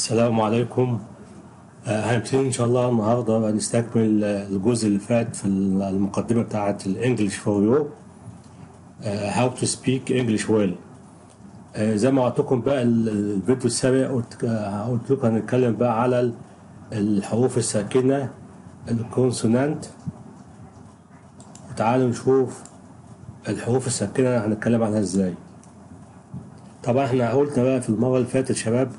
السلام عليكم آه، هنبتدي ان شاء الله النهارده بقى نستكمل آه، الجزء اللي فات في المقدمه بتاعه الانجليش فور يو هاو تو سبيك انجلش ويل زي ما قلت لكم بقى ال- الفيديو السابق قلت آه، قلت لكم هنتكلم بقى على ال- الحروف الساكنه الكونسونانت وتعالوا نشوف الحروف الساكنه هنتكلم عنها ازاي طبعا احنا قلنا بقى في المره اللي فاتت شباب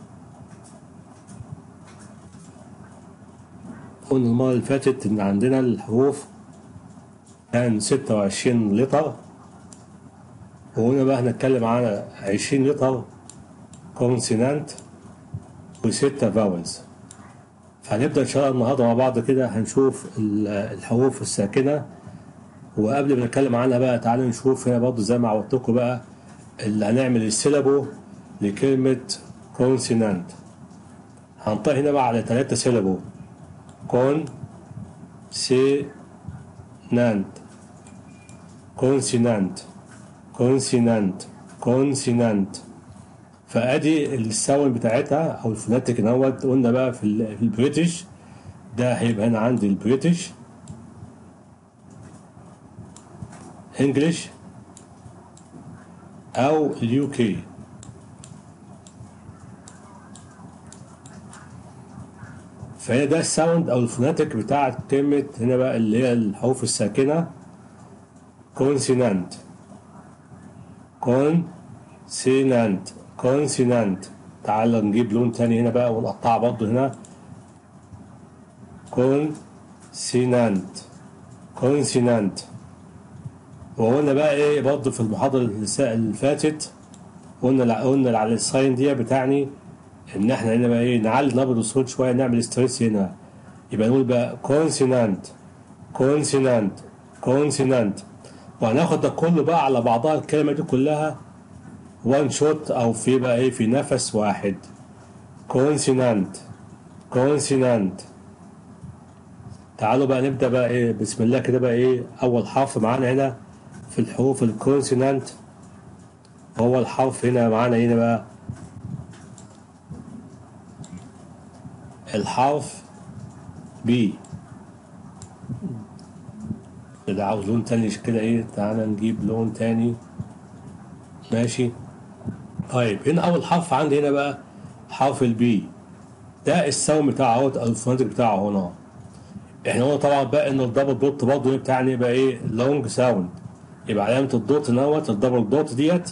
قلنا المرة اللي فاتت إن عندنا الحروف كان ستة وعشرين لتر وهنا بقى هنتكلم على عشرين لتر كونسونانت وستة فاولز فهنبدأ إن شاء الله النهاردة مع بعض كده هنشوف ال- الحروف الساكنة وقبل ما نتكلم عنها بقى تعالوا نشوف هنا برضه زي ما عودتكم بقى اللي هنعمل السيلابو لكلمة كونسونانت هنطق هنا بقى على تلاتة سيلابو كون سي نانت كونسونانت كونسونانت كونسونانت فادي الساوند بتاعتها او الفوناتيك دوت قلنا بقى في, ال- في البريتش ده هيبقى هنا عندي البريتش انجلش او اليو كي فهي ده الساوند او الفوناتيك بتاعت كلمة هنا بقى اللي هي الحروف الساكنة كونسونانت كونسونانت كونسونانت تعال نجيب لون تاني هنا بقى ونقطعها برضه هنا كونسونانت كونسونانت وقلنا بقى ايه برضه في المحاضرة الس- اللي فاتت قلنا قلنا على الساين دي بتاعني ان احنا هنا بقى ايه نعلي نبض الصوت شويه نعمل ستريس هنا يبقى نقول بقى كونسونانت كونسونانت كونسونانت وهناخد ده كله بقى على بعضها الكلمه دي كلها وان شوت او في بقى ايه في نفس واحد كونسونانت كونسونانت تعالوا بقى نبدا بقى ايه بسم الله كده بقى ايه اول حرف معانا هنا في الحروف الكونسونانت هو الحرف هنا معانا هنا بقى الحرف بي كده عاوز لون تاني كده ايه تعالى نجيب لون تاني ماشي طيب هنا اول حرف عندي هنا بقى حرف البي ده الساوند بتاعه اهوت او الفونتك بتاعه هنا احنا قلنا طبعا بقى ان الدبل دوت برضه بتاعني يبقى ايه لونج ساوند يبقى علامة الدوت هنا الدبل دوت ديت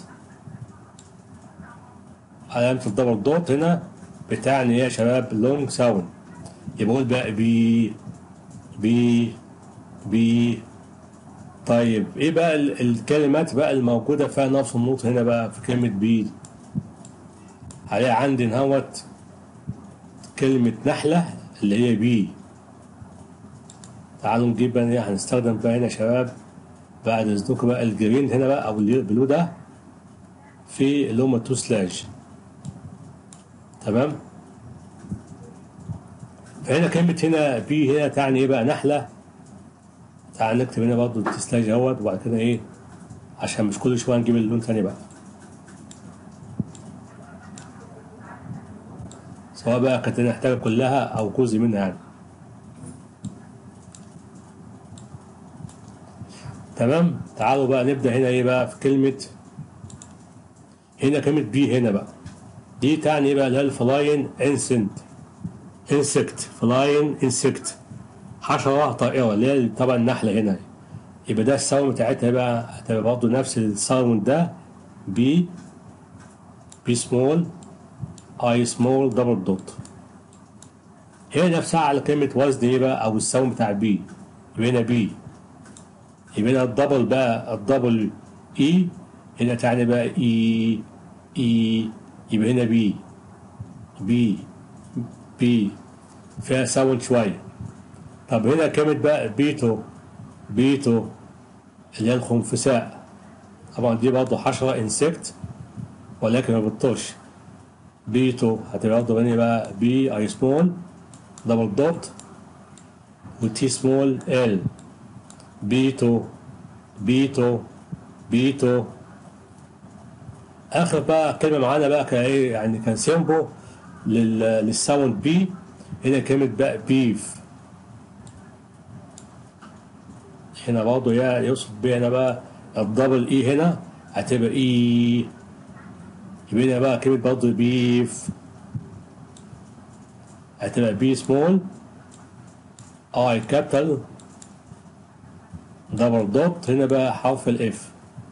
علامة الدبل دوت هنا بتاعني ايه يا شباب لونج ساوند يبقى اقول بقى بي بي بي طيب ايه بقى ال- الكلمات بقى الموجودة فيها نفس النوت هنا بقى في كلمة بي هلاقي عندي نهوت كلمة نحلة اللي هي بي تعالوا نجيب بقى ايه هنستخدم بقى هنا يا شباب بعد اذنكم بقى الجرين هنا بقى او البلو ده في اللي هما تو سلاش تمام فهنا كلمة هنا بي هنا تعني ايه بقى نحلة تعال نكتب هنا برضه التسلاج اهوت وبعد كده ايه عشان مش كل شوية نجيب اللون تاني بقى سواء بقى كانت نحتاجها كلها او جزء منها يعني تمام تعالوا بقى نبدأ هنا ايه بقى في كلمة هنا كلمة بي هنا بقى دي تعني ايه بقى اللي هي الفلاين انسنت انسكت فلاين انسكت حشرة طائرة اللي هي طبعا النحلة هنا يبقى ده الساوند بتاعتها بقى هتبقى برضه نفس الساوند ده بي بي سمول اي سمول دبل دوت هي نفسها على كلمة وزن ايه بقى او الساوند بتاع بي يبقى هنا بي يبقى هنا الدبل بقى الدبل اي هنا تعني بقى اي اي يبقى هنا بي بي بي فيها ساوند شوية طب هنا كلمة بقى بيتو بيتو اللي هي الخنفساء طبعا دي برضه حشرة انسكت ولكن ما بتطش بيتو هتبقى برضه هنا بقى بي اي سمول دبل دوت وتي سمول ال بيتو بيتو بيتو اخر بقى كلمه معانا بقى كايه يعني كان سيمبو لل للساوند بي هنا كلمة بقى بيف هنا برضه يا يقصد بيها هنا بقى الدبل اي هنا هتبقى اي يبقى هنا بقى كلمة برضه بيف هتبقى بي سمول اي كابيتال دبل دوت هنا بقى حرف الاف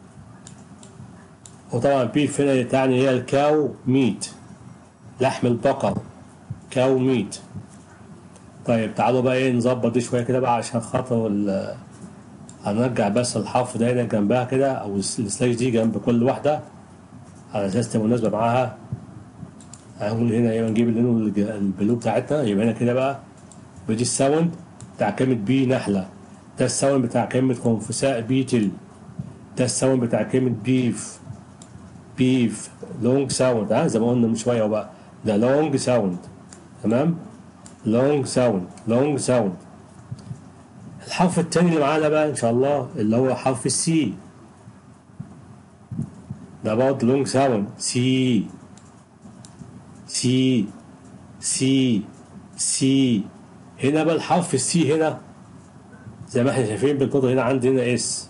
وطبعا بيف هنا تعني هي الكاو ميت لحم البقر كاو ميت طيب تعالوا بقى ايه نظبط دي شويه كده بقى عشان خاطر ال- هنرجع بس الحرف ده هنا جنبها كده او الس- السلاش دي جنب كل واحده على اساس تبقى مناسبه معاها هنقول هنا ايه نجيب اللون الج- البلو بتاعتنا يبقى هنا كده بقى بدي الساوند بتاع كلمة بي نحلة ده الساوند بتاع كلمة خنفساء بيتل ده الساوند بتاع كلمة بيف بيف لونج ساوند ها زي ما قلنا من شوية بقى ده لونج ساوند تمام لونج ساوند لونج ساوند الحرف التاني اللي معانا بقى ان شاء الله اللي هو حرف السي ده برضه لونج ساوند سي سي سي سي هنا بقى الحرف السي هنا زي ما احنا شايفين بالقدر هنا عندي هنا اس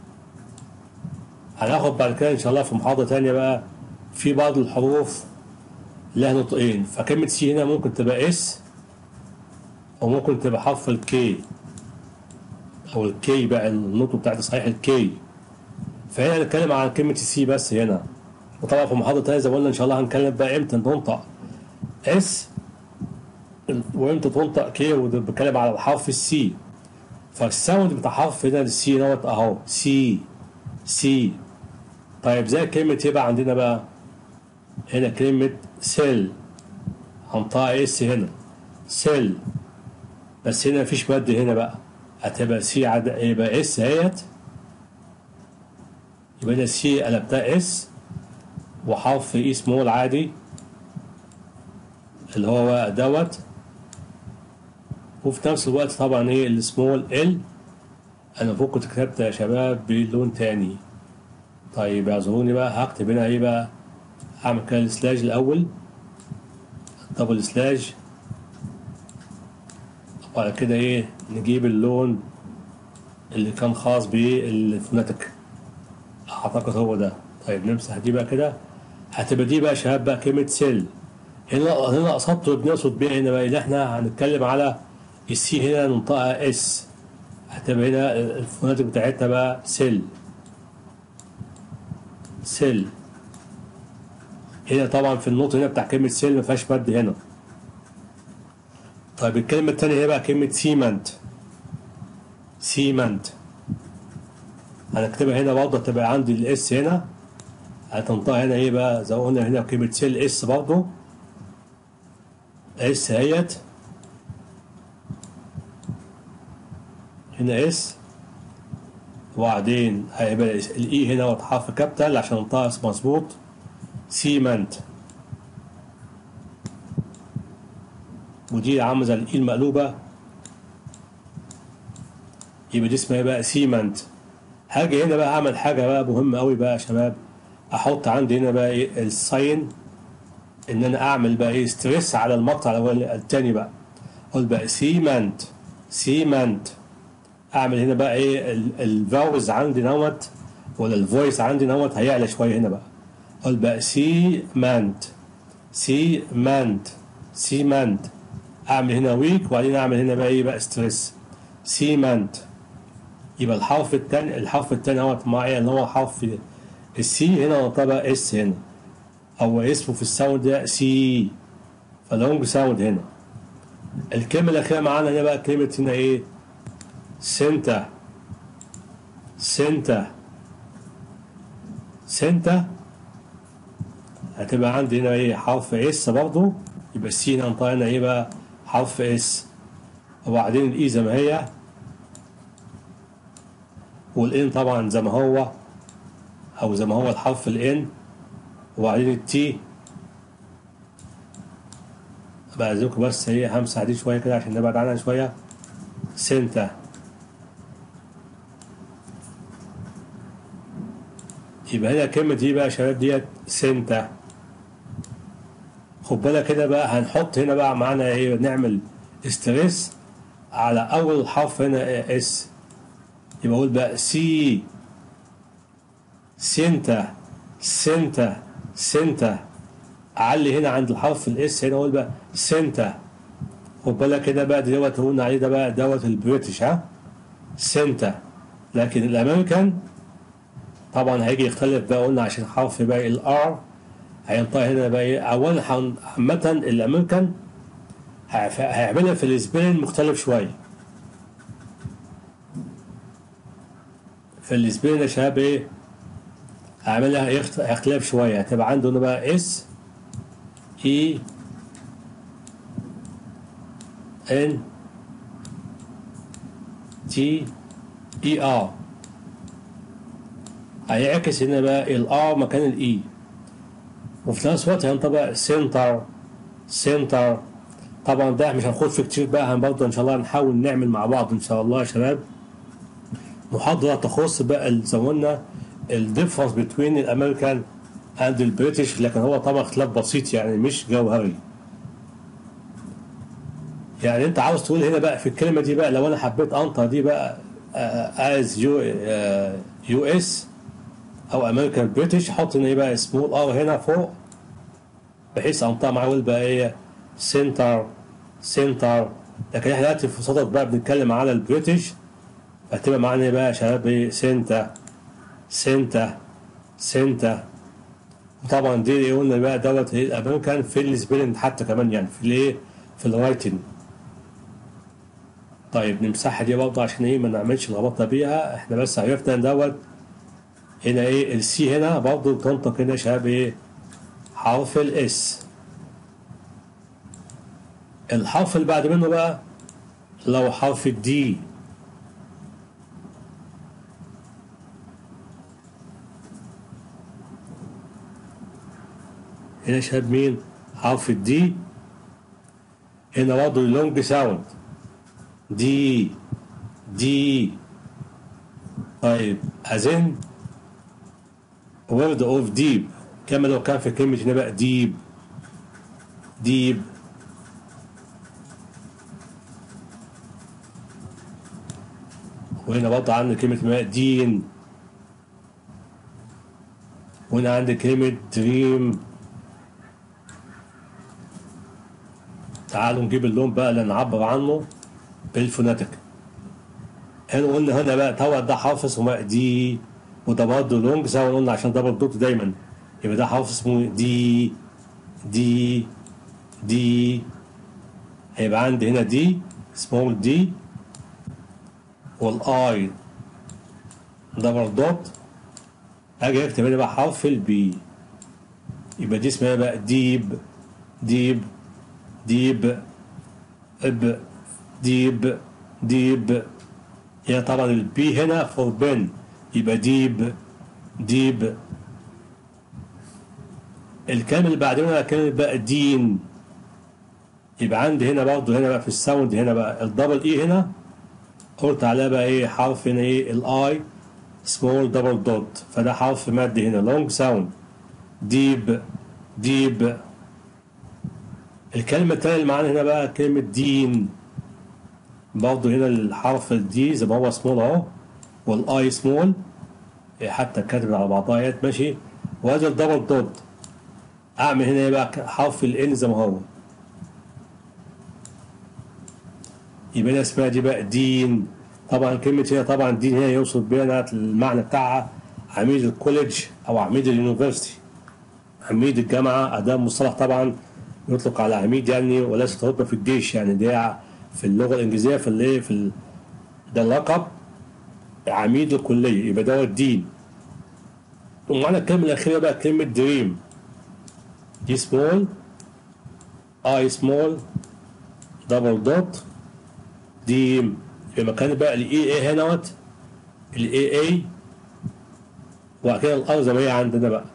هناخد بعد كده ان شاء الله في محاضرة تانية بقى في بعض الحروف لها نطقين فكلمة سي هنا ممكن تبقى اس او ممكن تبقى حرف الكي او الكي بقى النطق بتاعتي صحيح الكي فهنا هنتكلم عن كلمة السي بس هنا وطبعا في محاضرة تانية زي ما قلنا ان شاء الله هنتكلم بقى امتى تنطق اس وامتى تنطق كي وده بتكلم على الحرف السي فالساوند بتاع حرف هنا السي دوت اهو سي سي طيب زي كلمة ايه بقى عندنا بقى هنا كلمة سيل هنطقها اس هنا سيل بس هنا مفيش مد هنا بقى هتبقى سي عد... يبقى اس اهيت يبقى هنا سي قلبتها اس وحرف اي سمول عادي اللي هو بقى دوت وفي نفس الوقت طبعا ايه السمول ال انا فوق كنت كتبت يا شباب بلون تاني طيب اعذروني بقى هكتب هنا ايه بقى هعمل كده السلاج الاول دبل سلاج وبعد كده ايه نجيب اللون اللي كان خاص بالفوناتيك اعتقد هو ده طيب نمسح دي بقى كده هتبقى دي بقى يا شباب بقى كلمة سيل هنا هنا قصدته بنقصد بيها هنا بقى اللي احنا هنتكلم على السي هنا ننطقها اس هتبقى هنا الفوناتيك بتاعتنا بقى سيل سيل هنا طبعا في النطق هنا بتاع كلمة سيل ما فيهاش مد هنا طيب الكلمة التانية هي بقى كلمة سيمنت سيمنت هنكتبها هنا برضه تبقى عندي الاس هنا هتنطقها هنا ايه بقى زي ما قلنا هنا كلمة سيل اس برضه اس اهيت هنا اس وبعدين هيبقى الاي هنا حرف كابيتال عشان انطقها مظبوط سيمنت ودي عامله زي الاي المقلوبه يبقى دي اسمها إيه بقى سيمنت هاجي هنا بقى اعمل حاجه بقى مهمه قوي بقى يا شباب احط عندي هنا بقى ايه الساين ان انا اعمل بقى ايه ستريس على المقطع الاولاني التاني بقى اقول بقى سيمنت سيمنت اعمل هنا بقى ايه الفاوز عندي نوت ولا الفويس عندي نوت هيعلى شويه هنا بقى اقول بقى سيمنت سيمنت سيمنت اعمل هنا ويك وبعدين اعمل هنا بقى ايه بقى ستريس سيمنت يبقى الحرف التاني الحرف التاني اهوت معايا اللي هو حرف السي هنا طبعا اس هنا هو اسمه في الساوند ده سي فلونج ساوند هنا الكلمة الأخيرة معانا هنا بقى كلمة هنا إيه؟ سنتا سنتا سنتا هتبقى عندي هنا إيه حرف اس برضه يبقى السي هنا ننطق هنا إيه بقى حرف اس وبعدين الإي زي ما هي والإن طبعا زي ما هو أو زي ما هو الحرف الإن وبعدين التي بعزكم بس هي همسح دي شويه كده عشان نبعد عنها شويه سنتا يبقى هنا الكلمة دي بقى يا شباب ديت سنتا خد بالك كده بقى هنحط هنا بقى معانا ايه نعمل ستريس على اول حرف هنا اس يبقى اقول بقى سي سنتا سنتا سنتا اعلي هنا عند الحرف الاس هنا اقول بقى سنتا خد بالك كده بقى دوت قلنا عليه ده بقى دوت البريتش ها سنتا لكن الامريكان طبعا هيجي يختلف بقى قلنا عشان حرف بقى الار هينطق هنا بقى ايه اولا عامة الامريكان هيعملها في الاسبين مختلف شويه في الاسبين يا شباب ايه هعملها اختلاف شويه هتبقى عنده هنا بقى اس اي ان تي اي ار هيعكس هنا بقى الار مكان الاي وفي نفس الوقت هينطبق سنتر سنتر طبعا ده مش هنخوض فيه كتير بقى برضه ان شاء الله نحاول نعمل مع بعض ان شاء الله يا شباب محاضرة تخص بقى زي ما قلنا الديفرنس بين الامريكان اند البريتش لكن هو طبعا اختلاف بسيط يعني مش جوهري يعني انت عاوز تقول هنا بقى في الكلمه دي بقى لو انا حبيت انطق دي بقى از يو يو اس او امريكان بريتش احط هنا ايه بقى سمول ار هنا فوق بحيث انطق معاه اقول بقى ايه سنتر سنتر لكن احنا دلوقتي في صدد بقى بنتكلم على البريتش هتبقى معانا ايه بقى يا شباب ايه سنتا سنتا سنتا وطبعا دي اللي قلنا بقى دوت الامريكان في السبيلنج حتى كمان يعني في الايه في الرايتنج طيب نمسحها دي برضه عشان ايه ما نعملش لخبطه بيها احنا بس عرفنا دوت هنا ايه السي هنا برضه بتنطق هنا يا شباب ايه حرف الاس الحرف اللي بعد منه بقى لو حرف الدي هنا شاب مين حرف الدي هنا برضه اللونج ساوند دي دي طيب أزن وورد اوف ديب كما لو كان في كلمة هنا بقى ديب ديب وهنا برضه عندنا كلمة ما دين وهنا عندك كلمة دريم تعالوا نجيب اللون بقى اللي نعبر عنه بالفوناتيك هنا قلنا هنا بقى تو ده حرف اسمه دي وده برضه لونج زي ما قلنا عشان دبل دوت دايما يبقى ده حرف اسمه دي دي دي هيبقى عندي هنا دي سمول دي والاي دبل دوت اجي اكتب هنا بقى حرف البي يبقى دي اسمها بقى ديب ديب ديب اب ديب ديب هي طبعا البي هنا فور بن يبقى ديب ديب الكلمة اللي بعد منها كلمة بقى دين يبقى عندي هنا برضه هنا بقى في الساوند هنا بقى الدبل اي هنا قلت عليها بقى ايه حرف هنا ايه الاي سمول دبل دوت فده حرف مادي هنا لونج ساوند ديب ديب الكلمة التانية اللي معانا هنا بقى كلمة دين برضه هنا الحرف الدي زي ما هو سمول اهو والاي سمول حتى كاتب على بعضها اهيت ماشي وادي الدبل دوت اعمل هنا ايه بقى حرف الان زي ما هو يبقى هنا اسمها دي بقى دين طبعا كلمة هنا طبعا دين هنا يوصف بيها المعنى بتاعها عميد الكوليدج او عميد اليونيفرسيتي عميد الجامعة ده مصطلح طبعا يطلق على عميد يعني وليست رتبة في الجيش يعني ده في اللغة الإنجليزية في الايه في ال... ده اللقب عميد الكلية يبقى ده الدين ومعنى الكلمة الأخيرة بقى كلمة دريم دي سمول اي سمول دبل دوت ديم يبقى مكان بقى الاي اي هنا الاي اي وبعد كده الار زي ما هي عندنا بقى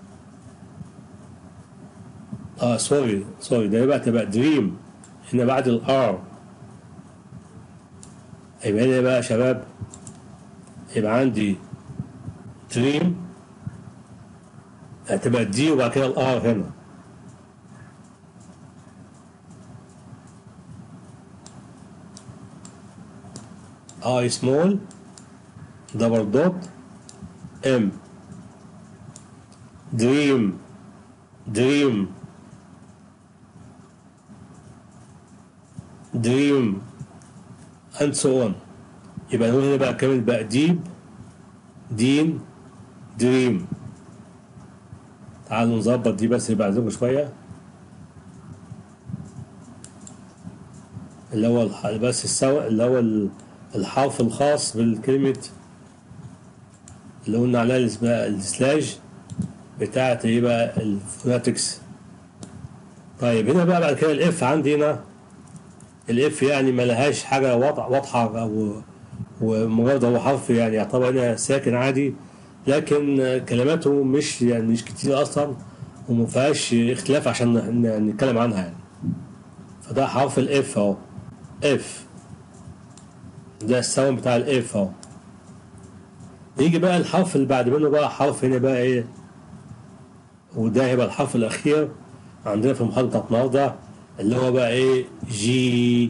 اه سوري سوري ده بقى تبقى دريم هنا بعد الار يبقى هنا بقى يا شباب يبقى عندي دريم هتبقى دي وبعد كده الار هنا اي سمول دبل دوت ام دريم دريم دريم and so on يبقى نقول هنا بقى كامل بقى ديب دين دريم تعالوا نظبط دي بس يبقى عايزينكم شوية اللي هو الح- بس السوا اللي هو ال- الحرف الخاص بالكلمة اللي قلنا عليها اللي اسمها السلاج بتاعت ايه بقى الفوناتكس طيب هنا بقى بعد كده الاف عندي هنا الاف يعني ما لهاش حاجة واضح- واضحة او ومجرد هو حرف يعني يعتبر هنا ساكن عادي لكن كلماته مش يعني مش كتير اصلا وما فيهاش اختلاف عشان ن- نتكلم عنها يعني فده حرف الاف اهو اف ده الساوند بتاع الاف اهو يجي بقى الحرف اللي بعد منه بقى حرف هنا بقى ايه وده هيبقى الحرف الاخير عندنا في المحاضره بتاعت النهارده اللي هو بقى ايه جي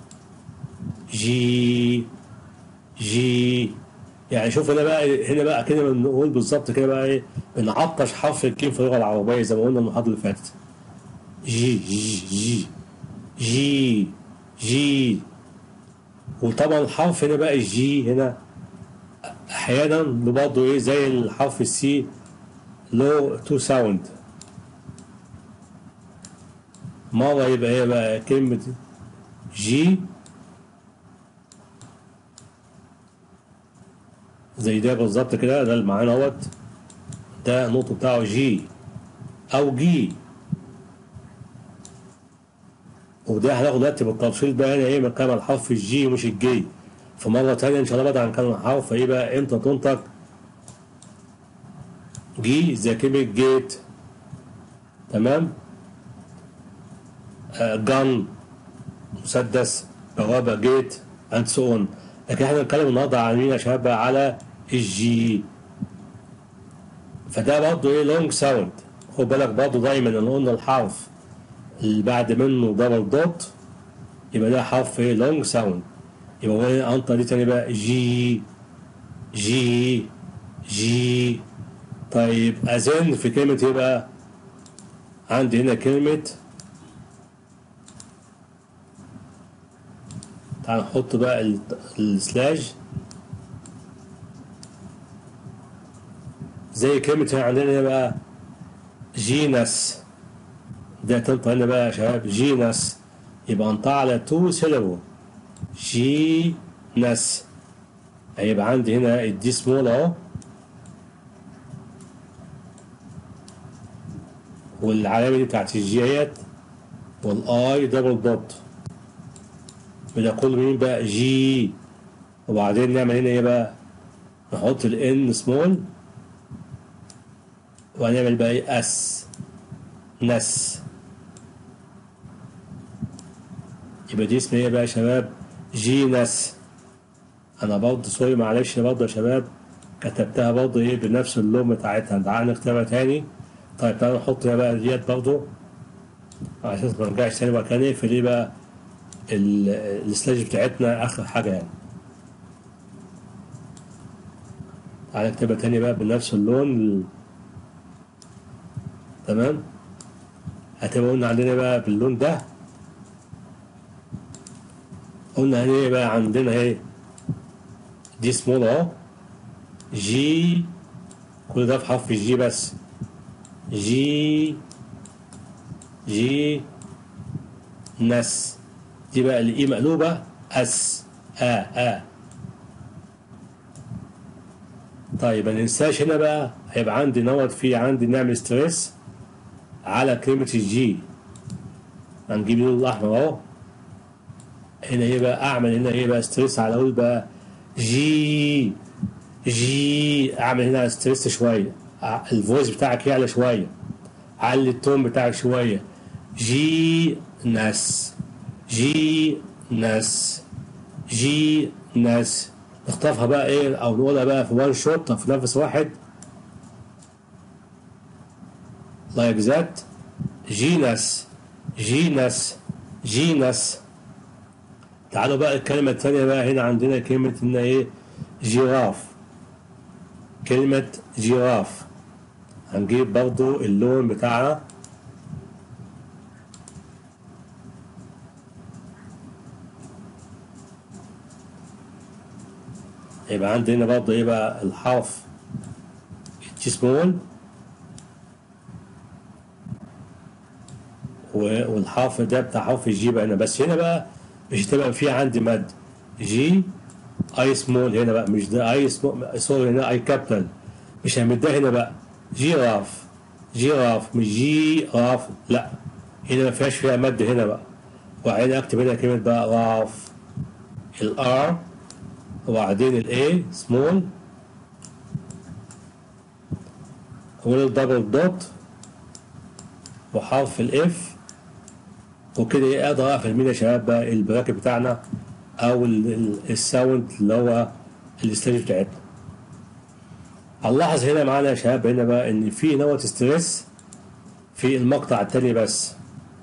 جي جي يعني شوف هنا بقى هنا بقى كده بنقول بالظبط كده بقى ايه بنعطش حرف الكيم في اللغه العربيه زي ما قلنا المحاضره اللي فاتت جي جي جي جي جي وطبعا الحرف هنا بقى الجي هنا احيانا برضه ايه زي الحرف السي له تو ساوند مرة يبقى هي بقى كلمة جي زي ده بالظبط كده ده اللي معانا اهوت ده النطق بتاعه جي او جي وده هناخد دلوقتي بالتفصيل بقى هنا ايه مكان الحرف الجي مش الجي في مرة تانية ان شاء الله بعد عن كلمة الحرف ايه بقى امتى تنطق جي زي كلمة جيت تمام آه جن مسدس بوابة جيت اند سو اون لكن احنا بنتكلم النهارده على مين يا شباب بقى على الجي فده برضه ايه لونج ساوند خد بالك برضه دايما ان قلنا الحرف اللي بعد منه دبل دوت يبقى ده حرف ايه لونج ساوند يبقى هو ايه انطق دي تاني بقى جي جي جي طيب أذن في كلمة إيه بقى؟ عندي هنا كلمة تعال نحط بقى ال- السلاش زي كلمة هنا عندنا هنا بقى جينس ده تنطق هنا بقى يا شباب جينس يبقى انطق على تو سيلابو جينس هيبقى عندي هنا الدي سمول اهو والعلامة دي بتاعت الجيات والاي دبل دوت وده كله مين بقى جي وبعدين نعمل هنا ايه بقى نحط الان سمول وهنعمل بقى ايه اس نس يبقى دي اسمها ايه بقى يا شباب جينس انا برضه سوري معلش برضه يا شباب كتبتها برضه ايه بنفس اللون بتاعتها تعال نكتبها تاني طيب تعالى نحط هنا بقى ديت برضه على اساس ما نرجعش تاني بقى كان نقفل ايه بقى ال- السلاج بتاعتنا اخر حاجه يعني تعالى نكتبها تاني بقى بنفس اللون ال- تمام هتبقى قلنا عندنا بقى باللون ده قلنا هنا ايه بقى عندنا ايه دي سمول اهو جي كل ده في حرف الجي بس جي جي نس دي بقى الاي مقلوبة اس ا ا طيب ما ننساش هنا بقى هيبقى عندي نوت في عندي نعمل ستريس على كلمة الجي هنجيب اللون الأحمر أهو هنا ايه بقى أعمل هنا ايه بقى ستريس على أقول بقى جي جي أعمل هنا ستريس شوية ع- الفويس بتاعك يعلى شوية علي التون بتاعك شوية جي ناس جي ناس جي ناس نخطفها بقى ايه او نقولها بقى في وان شوت في نفس واحد لايك ذات جينس جينس جينس تعالوا بقى الكلمة التانية بقى هنا عندنا كلمة إن إيه جيراف كلمة جيراف هنجيب برضو اللون بتاعها يبقى عندي هنا برضو ايه بقى الحرف جي سمول و- والحرف ده بتاع حرف الجي بقى هنا بس هنا بقى مش هتبقى في عندي مد جي اي سمول هنا بقى مش ده اي سمول سوري هنا اي كابيتال مش هنمدها هنا بقى جيراف جيراف مش جي راف لا هنا ما فيهاش فيها مد هنا بقى وبعدين اكتب هنا كلمة بقى راف الار وبعدين الاي سمول والدبل دوت وحرف الاف وكده ايه اقدر اقفل مين يا شباب بقى البراكت بتاعنا او ال- ال- الساوند اللي هو الاستريس بتاعتنا هنلاحظ هنا معانا يا شباب هنا بقى ان في نوت ستريس في المقطع التاني بس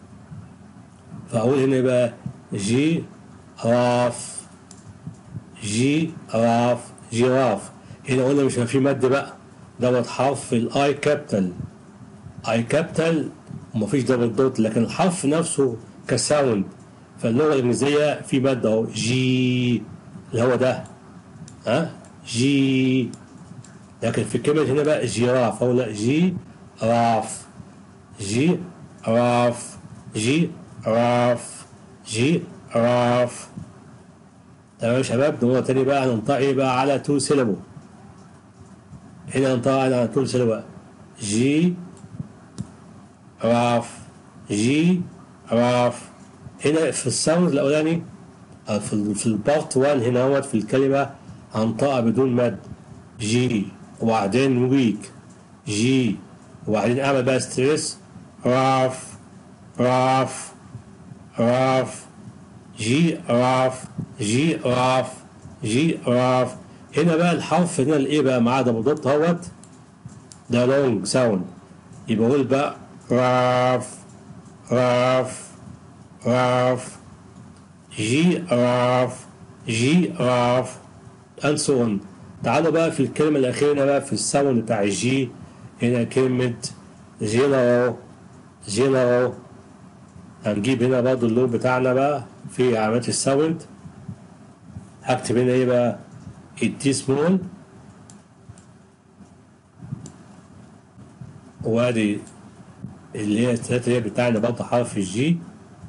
فاقول هنا بقى جي راف جي راف جيراف هنا قلنا مش هيبقى في مد بقى دوت حرف الاي كابيتال اي كابيتال ومفيش دبل دوت لكن الحرف نفسه كساوند فاللغه الانجليزيه في مد اهو جي اللي هو ده ها جي لكن في كلمه هنا بقى جيراف او لا جي راف جي راف جي راف جي راف تمام يا شباب نقول تاني بقى هننطق ايه بقى على تو سيلابو هنا ننطق على تو سيلابو جي راف جي راف هنا في الساوند الاولاني أو في ال- في البارت 1 هنا هو في الكلمه هنطقها بدون مد جي وبعدين ويك جي وبعدين اعمل بقى ستريس راف راف راف جي راف جي راف جي راف هنا بقى الحرف هنا الايه بقى معاه دبل دوت اهوت ده لونج ساوند يبقى اقول بقى راف راف راف جي راف جي راف and so on تعالوا بقى في الكلمة الأخيرة بقى في الساوند بتاع الجي هنا كلمة جينرو جينرو هنجيب هنا برضو اللون بتاعنا بقى في علامات الساوند هكتب هنا ايه بقى التي سمول وادي اللي هي التلاتة اللي هي بتاعنا برضه حرف الجي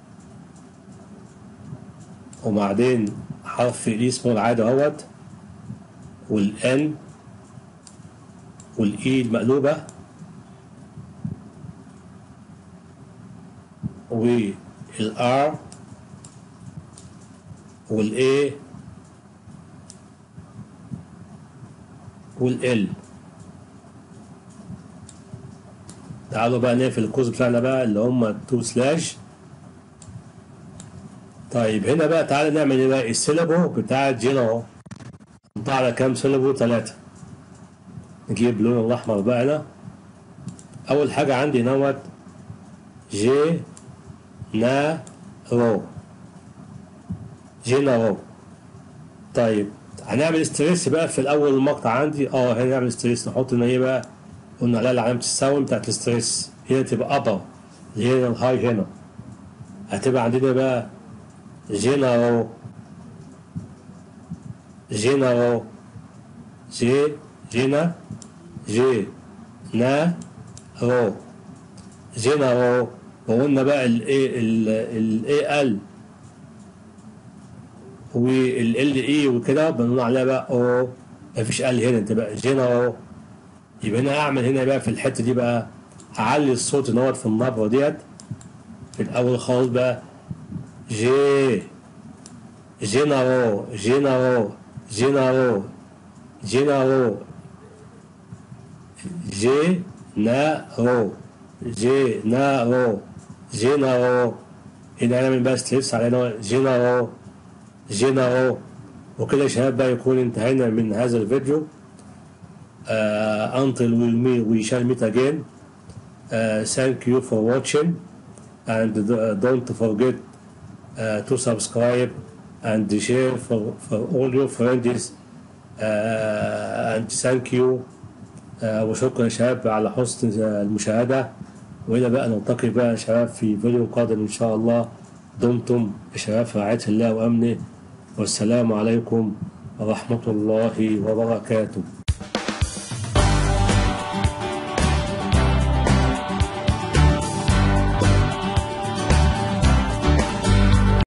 وبعدين حرف الاي سمول عادي اهوت والان والاي المقلوبة والار والاي والال تعالوا بقى نقفل القوس بتاعنا بقى اللي هم تو سلاش طيب هنا بقى تعالى نعمل ايه بقى السيلابو بتاع جينو نطلع على كام سيلابو ثلاثة نجيب اللون الأحمر بقى هنا أول حاجة عندي نوت جي نا رو جينا رو طيب هنعمل ستريس بقى في الأول المقطع عندي اه هنعمل ستريس نحط هنا ايه بقى قلنا عليها علامة الساوند بتاعت الستريس هنا تبقى أبر اللي هي الهاي هنا هتبقى عندنا بقى جينارو جينارو جي جينا جي نا رو جينارو وقلنا بقى الاي الاي ال والال اي وكده بنقول عليها بقى او مفيش ال هنا تبقى جينارو يبقى انا اعمل هنا بقى في الحته دي بقى هعلي الصوت ان هو في النبره ديت في الاول خالص بقى جي جينارو جينارو جينارو جينارو جي نارو جي نارو جينارو هنا نعمل بقى ستريس على جينارو جينارو وكده يا شباب بقى يكون انتهينا من هذا الفيديو uh, until we meet, we shall meet again. Uh, thank you for watching and uh, don't forget uh, to subscribe and share for, for all your friends uh, and thank you uh, وشكرا يا شباب على حسن المشاهدة وإلى بقى نلتقي بقى يا شباب في فيديو قادم إن شاء الله دمتم يا شباب في رعاية الله وأمنه والسلام عليكم ورحمة الله وبركاته